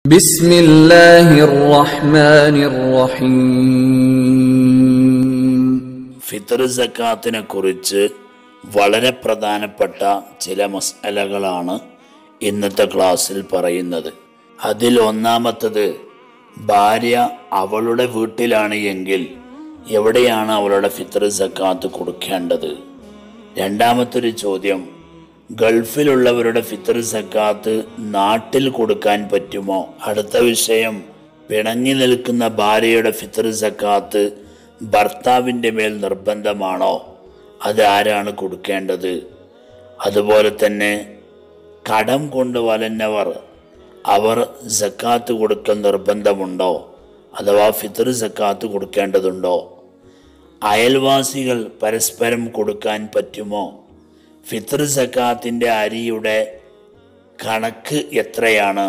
بسم الله الرحمن الرحيم ഫിത്തർ സക്കാത്തിനെ കുറിച്ച് വളരെ പ്രധാനപ്പെട്ട ചില മസലകളാണ് ഇന്നത്തെ ക്ലാസ്സിൽ പറയുന്നത് അതിൽ ഒന്നാമത്തത് ഭാര്യ അവളുടെ വീട്ടിലാണ് എങ്കിൽ എവിടെയാണ് അവളുടെ ഫിത്തർ സക്കാത്ത് കൊടുക്കേണ്ടത് രണ്ടാമത്തൊരു ചോദ്യം ഗൾഫിലുള്ളവരുടെ ഫിത്തർ സക്കാത്ത് നാട്ടിൽ കൊടുക്കാൻ പറ്റുമോ അടുത്ത വിഷയം പിണങ്ങി നിൽക്കുന്ന ഭാര്യയുടെ ഫിത്തർ സക്കാത്ത് ഭർത്താവിൻ്റെ മേൽ നിർബന്ധമാണോ അത് ആരാണ് കൊടുക്കേണ്ടത് അതുപോലെ തന്നെ കടം കൊണ്ട് വലഞ്ഞവർ അവർ സക്കാത്ത് കൊടുക്കൽ നിർബന്ധമുണ്ടോ അഥവാ ഫിത്തർ സക്കാത്ത് കൊടുക്കേണ്ടതുണ്ടോ അയൽവാസികൾ പരസ്പരം കൊടുക്കാൻ പറ്റുമോ ഫിത്തർ സക്കാത്തിൻ്റെ അരിയുടെ കണക്ക് എത്രയാണ്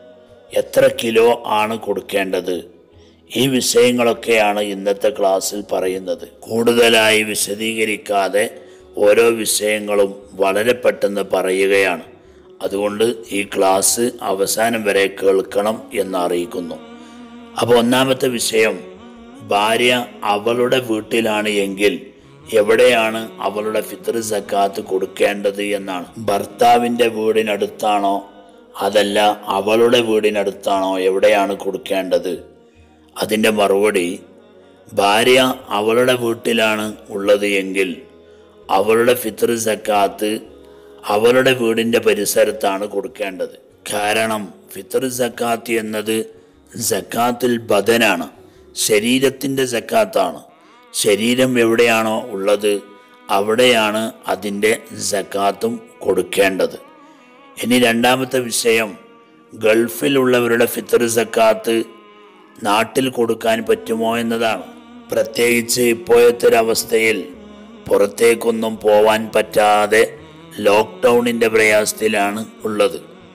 എത്ര കിലോ ആണ് കൊടുക്കേണ്ടത് ഈ വിഷയങ്ങളൊക്കെയാണ് ഇന്നത്തെ ക്ലാസ്സിൽ പറയുന്നത് കൂടുതലായി വിശദീകരിക്കാതെ ഓരോ വിഷയങ്ങളും വളരെ പെട്ടെന്ന് പറയുകയാണ് അതുകൊണ്ട് ഈ ക്ലാസ് അവസാനം വരെ കേൾക്കണം എന്ന് അറിയിക്കുന്നു അപ്പോൾ ഒന്നാമത്തെ വിഷയം ഭാര്യ അവളുടെ വീട്ടിലാണ് എങ്കിൽ എവിടെയാണ് അവളുടെ ഫിത്തർ സക്കാത്ത് കൊടുക്കേണ്ടത് എന്നാണ് ഭർത്താവിൻ്റെ വീടിനടുത്താണോ അതല്ല അവളുടെ വീടിനടുത്താണോ എവിടെയാണ് കൊടുക്കേണ്ടത് അതിൻ്റെ മറുപടി ഭാര്യ അവളുടെ വീട്ടിലാണ് ഉള്ളത് എങ്കിൽ അവളുടെ ഫിത്തർ സക്കാത്ത് അവളുടെ വീടിൻ്റെ പരിസരത്താണ് കൊടുക്കേണ്ടത് കാരണം ഫിത്തർ സക്കാത്ത് എന്നത് സക്കാത്തുൽ ബദനാണ് ശരീരത്തിൻ്റെ സക്കാത്താണ് ശരീരം എവിടെയാണോ ഉള്ളത് അവിടെയാണ് അതിൻ്റെ സക്കാത്തും കൊടുക്കേണ്ടത് ഇനി രണ്ടാമത്തെ വിഷയം ഗൾഫിലുള്ളവരുടെ ഫിത്തർ സക്കാത്ത് നാട്ടിൽ കൊടുക്കാൻ പറ്റുമോ എന്നതാണ് പ്രത്യേകിച്ച് ഇപ്പോഴത്തെ ഒരവസ്ഥയിൽ പുറത്തേക്കൊന്നും പോവാൻ പറ്റാതെ ലോക്ക്ഡൗണിൻ്റെ പ്രയാസത്തിലാണ് ഉള്ളത്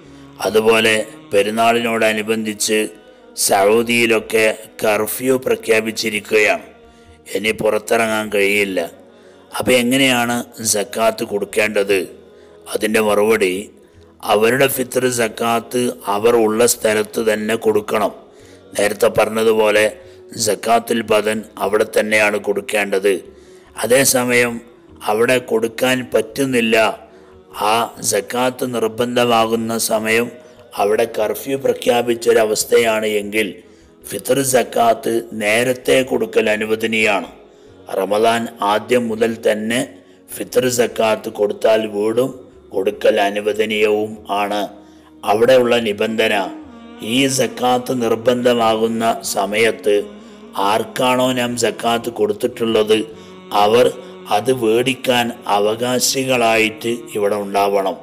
അതുപോലെ പെരുന്നാളിനോടനുബന്ധിച്ച് സൗദിയിലൊക്കെ കർഫ്യൂ പ്രഖ്യാപിച്ചിരിക്കുകയാണ് ഇനി പുറത്തിറങ്ങാൻ കഴിയില്ല അപ്പോൾ എങ്ങനെയാണ് സക്കാത്ത് കൊടുക്കേണ്ടത് അതിൻ്റെ മറുപടി അവരുടെ ഫിത്തർ സക്കാത്ത് അവർ ഉള്ള സ്ഥലത്ത് തന്നെ കൊടുക്കണം നേരത്തെ പറഞ്ഞതുപോലെ സക്കാത്തുൽ ബദൻ അവിടെ തന്നെയാണ് കൊടുക്കേണ്ടത് അതേസമയം അവിടെ കൊടുക്കാൻ പറ്റുന്നില്ല ആ സക്കാത്ത് നിർബന്ധമാകുന്ന സമയം അവിടെ കർഫ്യൂ പ്രഖ്യാപിച്ചൊരവസ്ഥയാണ് എങ്കിൽ ഫിത്തർ സക്കാത്ത് നേരത്തെ കൊടുക്കൽ അനുവദനീയാണ് റമദാൻ ആദ്യം മുതൽ തന്നെ ഫിത്തർ സക്കാത്ത് കൊടുത്താൽ വീടും കൊടുക്കൽ അനുവദനീയവും ആണ് അവിടെയുള്ള നിബന്ധന ഈ സക്കാത്ത് നിർബന്ധമാകുന്ന സമയത്ത് ആർക്കാണോ നാം സക്കാത്ത് കൊടുത്തിട്ടുള്ളത് അവർ അത് വേടിക്കാൻ അവകാശികളായിട്ട് ഇവിടെ ഉണ്ടാവണം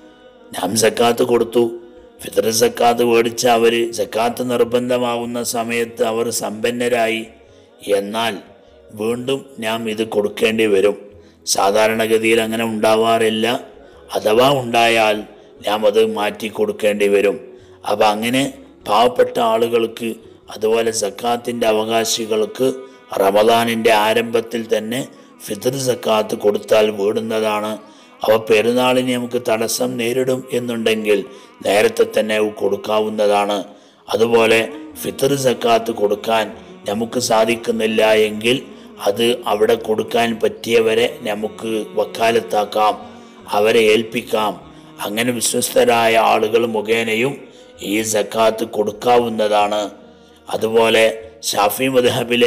നാം സക്കാത്ത് കൊടുത്തു ഫിത്തർ സക്കാത്ത് മേടിച്ച അവർ സക്കാത്ത് നിർബന്ധമാകുന്ന സമയത്ത് അവർ സമ്പന്നരായി എന്നാൽ വീണ്ടും നാം ഇത് കൊടുക്കേണ്ടി വരും സാധാരണഗതിയിൽ അങ്ങനെ ഉണ്ടാവാറില്ല അഥവാ ഉണ്ടായാൽ നാം അത് മാറ്റി കൊടുക്കേണ്ടി വരും അപ്പം അങ്ങനെ പാവപ്പെട്ട ആളുകൾക്ക് അതുപോലെ സക്കാത്തിൻ്റെ അവകാശികൾക്ക് റമദാനിൻ്റെ ആരംഭത്തിൽ തന്നെ ഫിത്തർ സക്കാത്ത് കൊടുത്താൽ വീടുന്നതാണ് അവ പെരുന്നാളിന് നമുക്ക് തടസ്സം നേരിടും എന്നുണ്ടെങ്കിൽ നേരത്തെ തന്നെ കൊടുക്കാവുന്നതാണ് അതുപോലെ ഫിത്തർ സക്കാത്ത് കൊടുക്കാൻ നമുക്ക് സാധിക്കുന്നില്ല എങ്കിൽ അത് അവിടെ കൊടുക്കാൻ പറ്റിയവരെ നമുക്ക് വക്കാലത്താക്കാം അവരെ ഏൽപ്പിക്കാം അങ്ങനെ വിശ്വസ്തരായ ആളുകൾ മുഖേനയും ഈ സക്കാത്ത് കൊടുക്കാവുന്നതാണ് അതുപോലെ ഷാഫി മദ്ഹബിലെ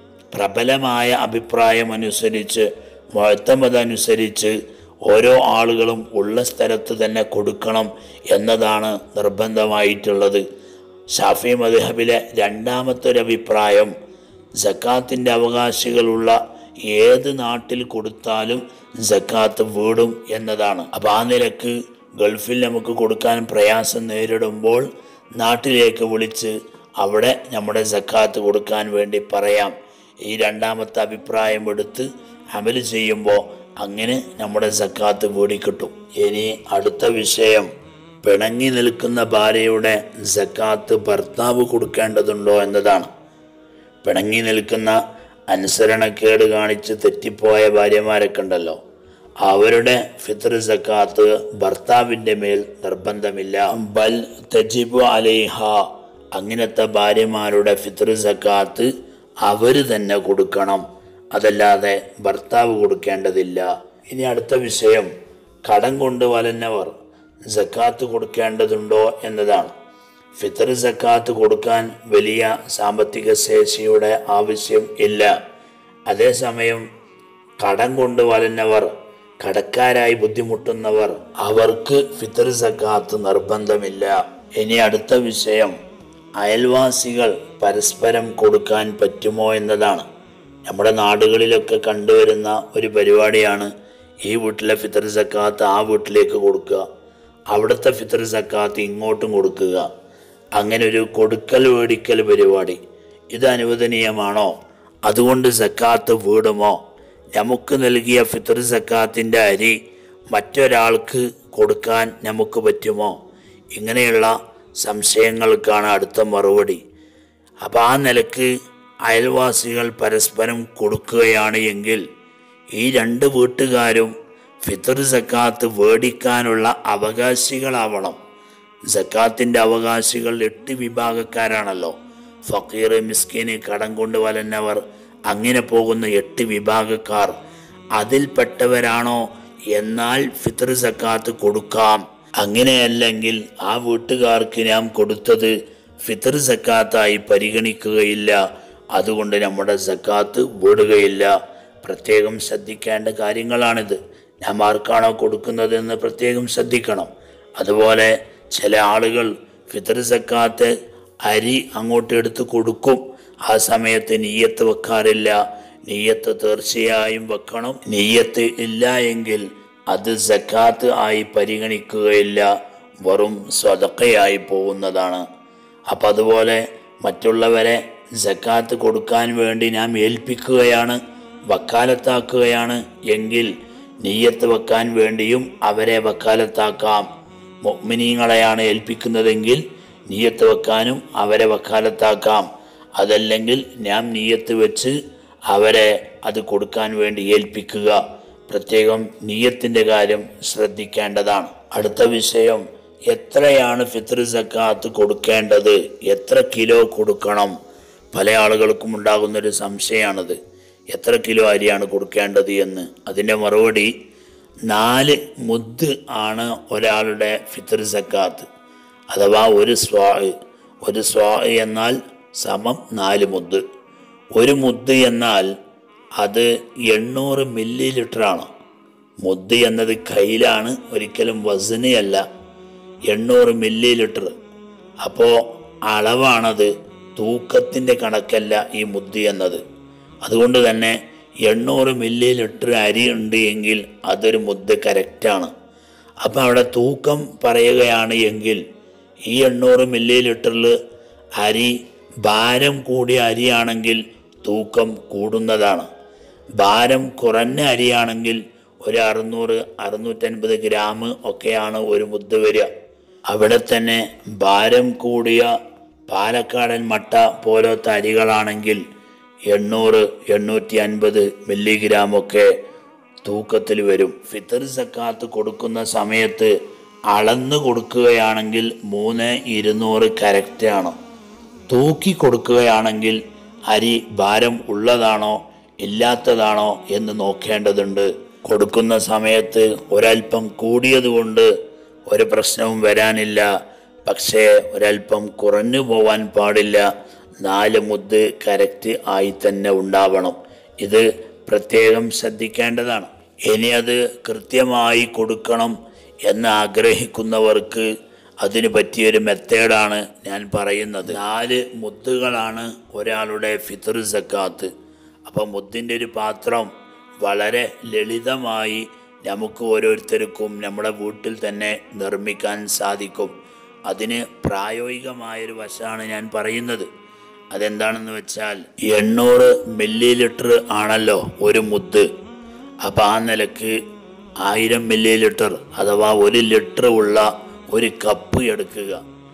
പ്രബലമായ അഭിപ്രായം അനുസരിച്ച് മുഴത്തമതനുസരിച്ച് ഓരോ ആളുകളും ഉള്ള സ്ഥലത്ത് തന്നെ കൊടുക്കണം എന്നതാണ് നിർബന്ധമായിട്ടുള്ളത് ഷാഫി മദ്ഹബിലെ രണ്ടാമത്തെ ഒരു അഭിപ്രായം സക്കാത്തിൻ്റെ അവകാശികളുള്ള ഏത് നാട്ടിൽ കൊടുത്താലും സക്കാത്ത് വീടും എന്നതാണ് അപ്പം ആ നിലക്ക് ഗൾഫിൽ നമുക്ക് കൊടുക്കാൻ പ്രയാസം നേരിടുമ്പോൾ നാട്ടിലേക്ക് വിളിച്ച് അവിടെ നമ്മുടെ സക്കാത്ത് കൊടുക്കാൻ വേണ്ടി പറയാം ഈ രണ്ടാമത്തെ അഭിപ്രായം എടുത്ത് അമൽ ചെയ്യുമ്പോൾ അങ്ങനെ നമ്മുടെ സക്കാത്ത് വീടി കിട്ടും ഇനി അടുത്ത വിഷയം പിണങ്ങി നിൽക്കുന്ന ഭാര്യയുടെ സക്കാത്ത് ഭർത്താവ് കൊടുക്കേണ്ടതുണ്ടോ എന്നതാണ് പിണങ്ങി നിൽക്കുന്ന അനുസരണക്കേട് കാണിച്ച് തെറ്റിപ്പോയ ഭാര്യമാരൊക്കെ ഉണ്ടല്ലോ അവരുടെ ഫിത്ർ സക്കാത്ത് ഭർത്താവിൻ്റെ മേൽ നിർബന്ധമില്ല ബൽ തജിബു അലൈഹ അങ്ങനത്തെ ഭാര്യമാരുടെ ഫിത്ർ സക്കാത്ത് അവർ തന്നെ കൊടുക്കണം അതല്ലാതെ ഭർത്താവ് കൊടുക്കേണ്ടതില്ല ഇനി അടുത്ത വിഷയം കടം കൊണ്ട് വലഞ്ഞവർ സക്കാത്ത് കൊടുക്കേണ്ടതുണ്ടോ എന്നതാണ് ഫിത്തർ സക്കാത്ത് കൊടുക്കാൻ വലിയ സാമ്പത്തിക ശേഷിയുടെ ആവശ്യം ഇല്ല അതേസമയം കടം കൊണ്ട് വലഞ്ഞവർ കടക്കാരായി ബുദ്ധിമുട്ടുന്നവർ അവർക്ക് ഫിത്തർ സക്കാത്ത് നിർബന്ധമില്ല ഇനി അടുത്ത വിഷയം അയൽവാസികൾ പരസ്പരം കൊടുക്കാൻ പറ്റുമോ എന്നതാണ് നമ്മുടെ നാടുകളിലൊക്കെ കണ്ടുവരുന്ന ഒരു പരിപാടിയാണ് ഈ വീട്ടിലെ ഫിത്തർ സക്കാത്ത് ആ വീട്ടിലേക്ക് കൊടുക്കുക അവിടുത്തെ ഫിത്തർ സക്കാത്ത് ഇങ്ങോട്ടും കൊടുക്കുക അങ്ങനെ ഒരു കൊടുക്കൽ മേടിക്കൽ പരിപാടി ഇത് അനുവദനീയമാണോ അതുകൊണ്ട് സക്കാത്ത് വീടുമോ നമുക്ക് നൽകിയ ഫിത്തർ സക്കാത്തിൻ്റെ അരി മറ്റൊരാൾക്ക് കൊടുക്കാൻ നമുക്ക് പറ്റുമോ ഇങ്ങനെയുള്ള സംശയങ്ങൾക്കാണ് അടുത്ത മറുപടി അപ്പം ആ നിലക്ക് അയൽവാസികൾ പരസ്പരം കൊടുക്കുകയാണ് എങ്കിൽ ഈ രണ്ട് വീട്ടുകാരും ഫിത്തർ സക്കാത്ത് മേടിക്കാനുള്ള അവകാശികളാവണം സക്കാത്തിൻ്റെ അവകാശികൾ എട്ട് വിഭാഗക്കാരാണല്ലോ ഫക്കീർ മിസ്കിന് കടം കൊണ്ട് വലന്നവർ അങ്ങനെ പോകുന്ന എട്ട് വിഭാഗക്കാർ അതിൽപ്പെട്ടവരാണോ എന്നാൽ ഫിത്തർ സക്കാത്ത് കൊടുക്കാം അങ്ങനെയല്ലെങ്കിൽ ആ വീട്ടുകാർക്ക് നാം കൊടുത്തത് ഫിത്തർ സക്കാത്തായി പരിഗണിക്കുകയില്ല അതുകൊണ്ട് നമ്മുടെ സക്കാത്ത് വീടുകയില്ല പ്രത്യേകം ശ്രദ്ധിക്കേണ്ട കാര്യങ്ങളാണിത് നാം ആർക്കാണോ കൊടുക്കുന്നതെന്ന് പ്രത്യേകം ശ്രദ്ധിക്കണം അതുപോലെ ചില ആളുകൾ ഫിത്തർ സക്കാത്ത് അരി അങ്ങോട്ട് എടുത്ത് കൊടുക്കും ആ സമയത്ത് നീയത്ത് വെക്കാറില്ല നീയത്ത് തീർച്ചയായും വെക്കണം നീയത്ത് ഇല്ല എങ്കിൽ അത് സക്കാത്ത് ആയി പരിഗണിക്കുകയില്ല വെറും സ്വതക്കയായി പോകുന്നതാണ് അപ്പം അതുപോലെ മറ്റുള്ളവരെ സക്കാത്ത് കൊടുക്കാൻ വേണ്ടി നാം ഏൽപ്പിക്കുകയാണ് വക്കാലത്താക്കുകയാണ് എങ്കിൽ നീയത്ത് വെക്കാൻ വേണ്ടിയും അവരെ വക്കാലത്താക്കാം മൊമിനീങ്ങളെയാണ് ഏൽപ്പിക്കുന്നതെങ്കിൽ നീയത്ത് വെക്കാനും അവരെ വക്കാലത്താക്കാം അതല്ലെങ്കിൽ ഞാൻ നീയത്ത് വെച്ച് അവരെ അത് കൊടുക്കാൻ വേണ്ടി ഏൽപ്പിക്കുക പ്രത്യേകം നീയത്തിൻ്റെ കാര്യം ശ്രദ്ധിക്കേണ്ടതാണ് അടുത്ത വിഷയം എത്രയാണ് ഫിത്ർ സക്കാത്ത് കൊടുക്കേണ്ടത് എത്ര കിലോ കൊടുക്കണം പല ആളുകൾക്കും ഉണ്ടാകുന്നൊരു സംശയമാണത് എത്ര കിലോ അരിയാണ് കൊടുക്കേണ്ടത് എന്ന് അതിൻ്റെ മറുപടി നാല് മുദ് ആണ് ഒരാളുടെ ഫിത്ർ സക്കാത്ത് അഥവാ ഒരു സ്വാ ഒരു സ്വാ എന്നാൽ സമം നാല് മുദ് ഒരു മുദ് എന്നാൽ അത് എണ്ണൂറ് മില്ലി ലിറ്ററാണ് മുദ് എന്നത് കയ്യിലാണ് ഒരിക്കലും വസന് അല്ല എണ്ണൂറ് മില്ലി ലിറ്റർ അപ്പോൾ അളവാണത് തൂക്കത്തിൻ്റെ കണക്കല്ല ഈ മുദ്ദി എന്നത് അതുകൊണ്ട് തന്നെ എണ്ണൂറ് മില്ലി ലിറ്റർ അരി ഉണ്ട് എങ്കിൽ അതൊരു മുദ്ദ് കറക്റ്റാണ് അപ്പം അവിടെ തൂക്കം പറയുകയാണ് എങ്കിൽ ഈ എണ്ണൂറ് മില്ലി ലിറ്ററിൽ അരി ഭാരം കൂടിയ അരിയാണെങ്കിൽ തൂക്കം കൂടുന്നതാണ് ഭാരം കുറഞ്ഞ അരിയാണെങ്കിൽ ഒരു അറുന്നൂറ് അറുന്നൂറ്റൻപത് ഗ്രാം ഒക്കെയാണ് ഒരു മുദ്ദ് വരിക അവിടെ തന്നെ ഭാരം കൂടിയ പാലക്കാടൻ മട്ട പോലത്തെ അരികളാണെങ്കിൽ എണ്ണൂറ് എണ്ണൂറ്റി അൻപത് മില്ലിഗ്രാം ഒക്കെ തൂക്കത്തിൽ വരും ഫിത്തർ സക്കാത്ത് കൊടുക്കുന്ന സമയത്ത് അളന്ന് കൊടുക്കുകയാണെങ്കിൽ മൂന്ന് ഇരുന്നൂറ് കറക്റ്റാണ് തൂക്കി കൊടുക്കുകയാണെങ്കിൽ അരി ഭാരം ഉള്ളതാണോ ഇല്ലാത്തതാണോ എന്ന് നോക്കേണ്ടതുണ്ട് കൊടുക്കുന്ന സമയത്ത് ഒരൽപ്പം കൂടിയതുകൊണ്ട് ഒരു പ്രശ്നവും വരാനില്ല പക്ഷേ ഒരൽപ്പം കുറഞ്ഞു പോവാൻ പാടില്ല നാല് മുദ്ദ് കറക്റ്റ് ആയി തന്നെ ഉണ്ടാവണം ഇത് പ്രത്യേകം ശ്രദ്ധിക്കേണ്ടതാണ് ഇനി അത് കൃത്യമായി കൊടുക്കണം എന്ന് ആഗ്രഹിക്കുന്നവർക്ക് അതിന് പറ്റിയൊരു മെത്തേഡാണ് ഞാൻ പറയുന്നത് നാല് മുദ്ദുകളാണ് ഒരാളുടെ ഫിത്തർ സക്കാത്ത് അപ്പം മുദ്ദിൻ്റെ ഒരു പാത്രം വളരെ ലളിതമായി നമുക്ക് ഓരോരുത്തർക്കും നമ്മുടെ വീട്ടിൽ തന്നെ നിർമ്മിക്കാൻ സാധിക്കും അതിന് പ്രായോഗികമായൊരു വശമാണ് ഞാൻ പറയുന്നത് അതെന്താണെന്ന് വെച്ചാൽ എണ്ണൂറ് മില്ലി ലിറ്റർ ആണല്ലോ ഒരു മുദ്ദ് അപ്പം ആ നിലക്ക് ആയിരം മില്ലി ലിറ്റർ അഥവാ ഒരു ലിറ്റർ ഉള്ള ഒരു കപ്പ് എടുക്കുക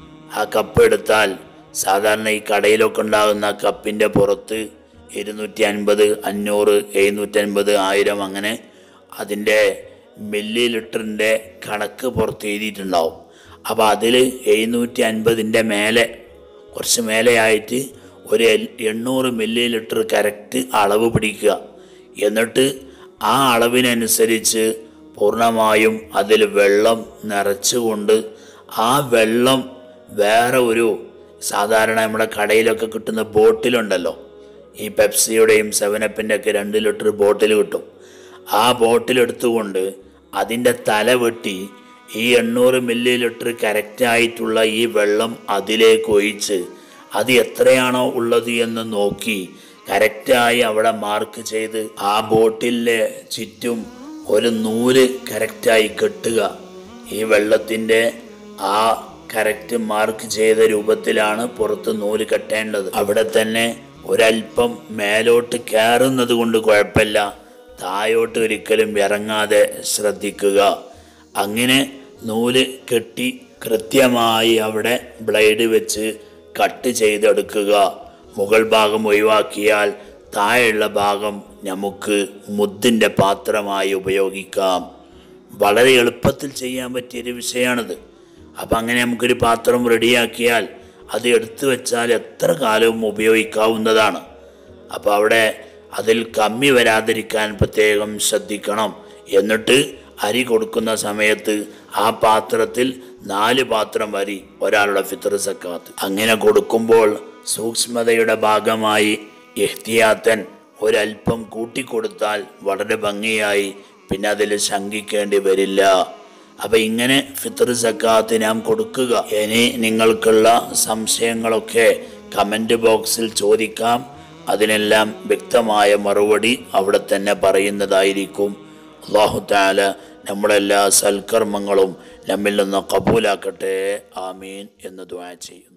ആ കപ്പ് എടുത്താൽ സാധാരണ ഈ കടയിലൊക്കെ ഉണ്ടാകുന്ന കപ്പിൻ്റെ പുറത്ത് ഇരുന്നൂറ്റി അൻപത് അഞ്ഞൂറ് എഴുന്നൂറ്റി അൻപത് ആയിരം അങ്ങനെ അതിൻ്റെ മില്ലി ലിറ്ററിൻ്റെ കണക്ക് പുറത്ത് എഴുതിയിട്ടുണ്ടാവും അപ്പോൾ അതിൽ എഴുന്നൂറ്റി അൻപതിൻ്റെ മേലെ കുറച്ച് മേലെയായിട്ട് ഒരു എൽ- എണ്ണൂറ് മില്ലി ലിറ്റർ കറക്റ്റ് അളവ് പിടിക്കുക എന്നിട്ട് ആ അളവിനനുസരിച്ച് പൂർണ്ണമായും അതിൽ വെള്ളം നിറച്ചുകൊണ്ട് ആ വെള്ളം വേറെ ഒരു സാധാരണ നമ്മുടെ കടയിലൊക്കെ കിട്ടുന്ന ബോട്ടിലുണ്ടല്ലോ ഈ പെപ്സിയുടെയും സെവനപ്പിൻ്റെ ഒക്കെ രണ്ട് ലിറ്റർ ബോട്ടിൽ കിട്ടും ആ ബോട്ടിൽ എടുത്തുകൊണ്ട് അതിൻ്റെ തല വെട്ടി ഈ എണ്ണൂറ് മില്ലി ലിറ്റർ കറക്റ്റായിട്ടുള്ള ഈ വെള്ളം അതിലേക്ക് ഒഴിച്ച് അത് എത്രയാണോ ഉള്ളത് എന്ന് നോക്കി കറക്റ്റായി അവിടെ മാർക്ക് ചെയ്ത് ആ ബോട്ടിലെ ചുറ്റും ഒരു നൂല് കറക്റ്റായി കെട്ടുക ഈ വെള്ളത്തിൻ്റെ ആ കറക്റ്റ് മാർക്ക് ചെയ്ത രൂപത്തിലാണ് പുറത്ത് നൂല് കെട്ടേണ്ടത് അവിടെ തന്നെ ഒരല്പം മേലോട്ട് കയറുന്നത് കൊണ്ട് കുഴപ്പമില്ല താഴോട്ട് ഒരിക്കലും ഇറങ്ങാതെ ശ്രദ്ധിക്കുക അങ്ങനെ നൂല് കെട്ടി കൃത്യമായി അവിടെ ബ്ലേഡ് വെച്ച് കട്ട് ചെയ്തെടുക്കുക മുകൾ ഭാഗം ഒഴിവാക്കിയാൽ താഴെയുള്ള ഭാഗം നമുക്ക് മുദ്ദിൻ്റെ പാത്രമായി ഉപയോഗിക്കാം വളരെ എളുപ്പത്തിൽ ചെയ്യാൻ പറ്റിയൊരു വിഷയമാണിത് അപ്പം അങ്ങനെ നമുക്കൊരു പാത്രം റെഡിയാക്കിയാൽ അത് എടുത്തു വെച്ചാൽ എത്ര കാലവും ഉപയോഗിക്കാവുന്നതാണ് അപ്പോൾ അവിടെ അതിൽ കമ്മി വരാതിരിക്കാൻ പ്രത്യേകം ശ്രദ്ധിക്കണം എന്നിട്ട് അരി കൊടുക്കുന്ന സമയത്ത് ആ പാത്രത്തിൽ നാല് പാത്രം അരി ഒരാളുടെ ഫിത്തർ സക്കാത്ത് അങ്ങനെ കൊടുക്കുമ്പോൾ സൂക്ഷ്മതയുടെ ഭാഗമായി എഹ്തിയാത്തൻ ഒരല്പം കൂട്ടിക്കൊടുത്താൽ വളരെ ഭംഗിയായി പിന്നെ അതിൽ ശങ്കിക്കേണ്ടി വരില്ല അപ്പൊ ഇങ്ങനെ ഫിത്തർ സക്കാത്ത് നാം കൊടുക്കുക ഇനി നിങ്ങൾക്കുള്ള സംശയങ്ങളൊക്കെ കമന്റ് ബോക്സിൽ ചോദിക്കാം അതിനെല്ലാം വ്യക്തമായ മറുപടി അവിടെ തന്നെ പറയുന്നതായിരിക്കും അള്ളാഹു താല നമ്മളെല്ലാ സൽക്കർമ്മങ്ങളും നമ്മിൽ നിന്ന് കബൂലാക്കട്ടെ ആമീൻ എന്ന് ദ്വാ ചെയ്യും